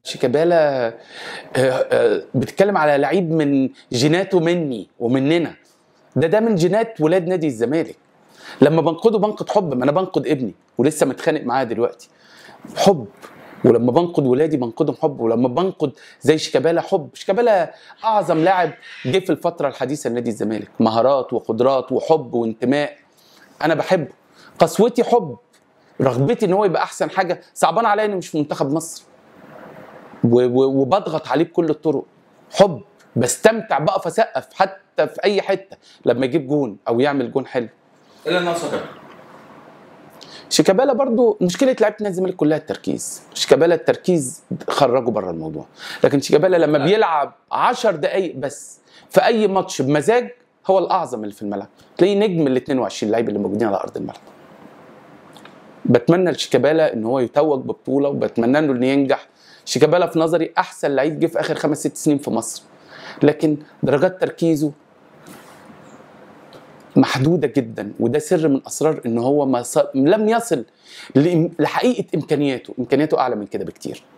شيكابالا آه، آه، بتتكلم على لعيب من جيناته مني ومننا ده ده من جينات ولاد نادي الزمالك لما بنقده بنقد حب ما انا بنقد ابني ولسه متخانق معاه دلوقتي حب ولما بنقد ولادي بنقدهم حب ولما بنقد زي شيكابالا حب شيكابالا اعظم لاعب جه في الفتره الحديثه لنادي الزمالك مهارات وقدرات وحب وانتماء انا بحبه قسوتي حب رغبتي ان هو يبقى احسن حاجه صعبان عليا انه مش في منتخب مصر و- و- وبضغط عليه بكل الطرق حب بستمتع بقف اسقف حتى في اي حته لما يجيب جون او يعمل جون حلو ايه اللي ناقصك يا كابتن؟ شيكابالا برضو مشكله لعيبه نادي الزمالك كلها التركيز شيكابالا التركيز خرجه بره الموضوع لكن شيكابالا لما بيلعب 10 دقائق بس في اي ماتش بمزاج هو الاعظم اللي في الملعب تلاقيه نجم ال 22 لعيب اللي موجودين على ارض الملعب بتمنى لشيكابالا ان هو يتوج ببطوله وبتمنى له انه ينجح شيكابالا في نظري احسن لعيب جه في اخر خمس ست سنين في مصر لكن درجات تركيزه محدوده جدا وده سر من اسرار ان هو ما ص... لم يصل لإم- لحقيقه امكانياته امكانياته اعلى من كده بكتير